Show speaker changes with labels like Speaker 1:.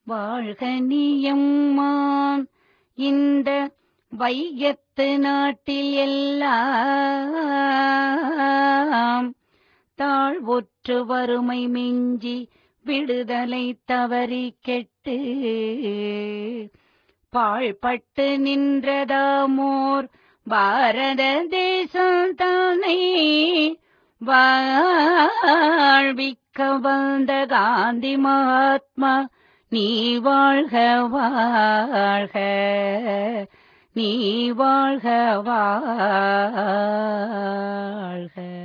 Speaker 1: வாழ்க நீயம்மான் இந்த வையத்து நாட்டில் எல்லாம் தாழ்வுற்று வறுமை மிஞ்சி விடுதலை தவறி கெட்டு பாழ்பட்டு நின்றதாமோர் பாரத தேசம் தானே வாழ்விக்க வந்த காந்தி மகாத்மா நீ வாழ்க வாழ்க நீ வாழ்க வாழ்க